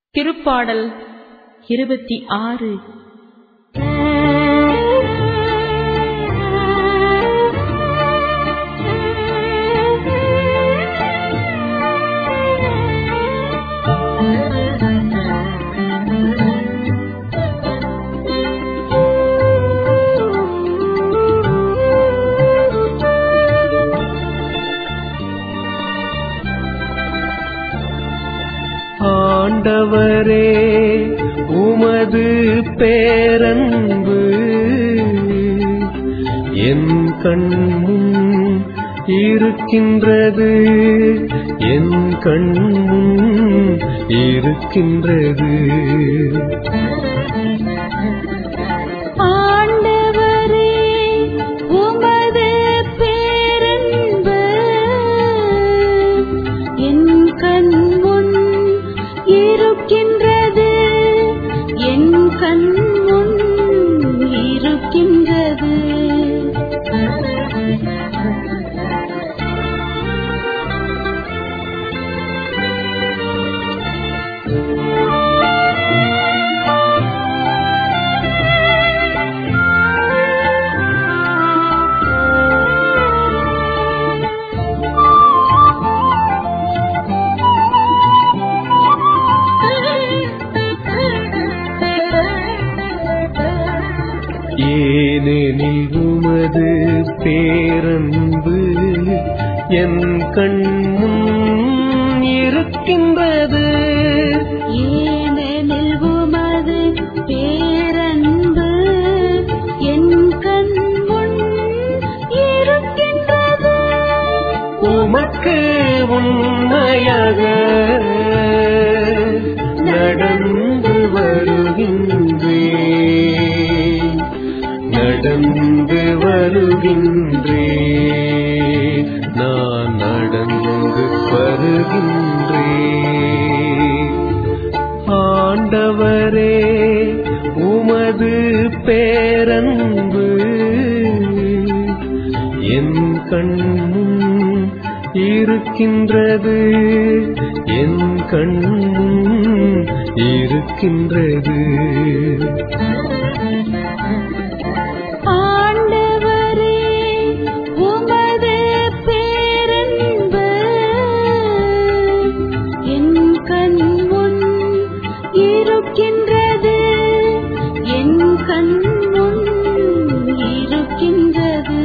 திருப்பாடல் இருபத்தி ஆறு ஆண்டவரே உமது பேரன்பு என் கண்முன் இருக்கின்றது என் கண்முன் இருக்கின்றது ஆண்டவரே உமது பேரன்பு என் கண்முன் இருக்கின்றது என் கண்முன் இருக்கின்றது ஏனெனில் உமது பேரன்பு என் கண்முன் இருக்கின்றது ஏனெனில் உமது பேரன்பு என் கண்முன் இருக்கின்றது உமக்கு உண்மையாக நடந்து வருகின்றே நடந்து வருகின்றே நான் நடந்து வருகின்றே ஆண்டவரே உமது பேரன்பு என் கண்முன் இருக்கின்றது என் கண்முன் இருக்கின்றது ஆண்டவரே உமது பேரன்பு என் கண்முன் இருக்கின்றது என் கண்முன் இருக்கின்றது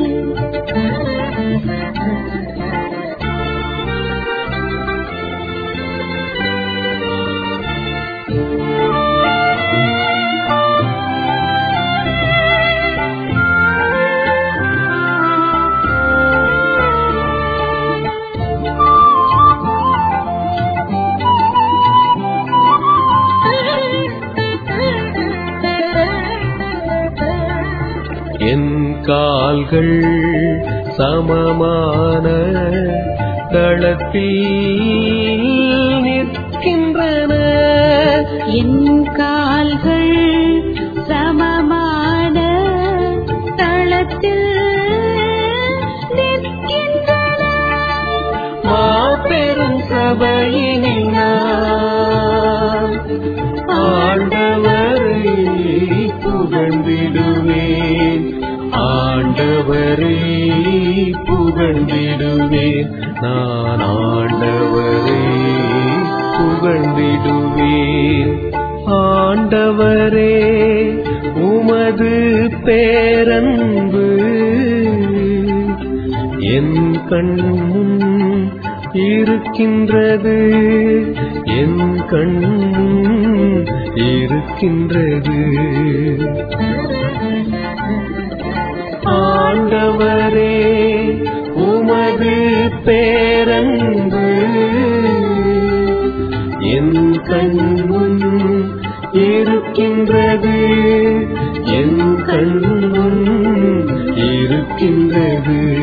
என் கால்கள் சமமான தளத்தில் நிற்கின்றன என் கால்கள் சமமான தளத்தில் நிற்கின்றன மாபெரும் சபையினில் நான் ஆண்டவரை புகழ்ந்திடுவேன் ஆண்டவரை புகழ்ந்திடுவேன் நான் ஆண்டவரை புகழ்ந்திடுவேன் ஆண்டவரே உமது பேரன்பு என் கண்முன் இருக்கின்றது என் கண்முன் இருக்கின்றது ஆண்டவரே உமது பேரன்பு என் கண்முன் இருக்கின்றது என் கண்முன் இருக்கின்றது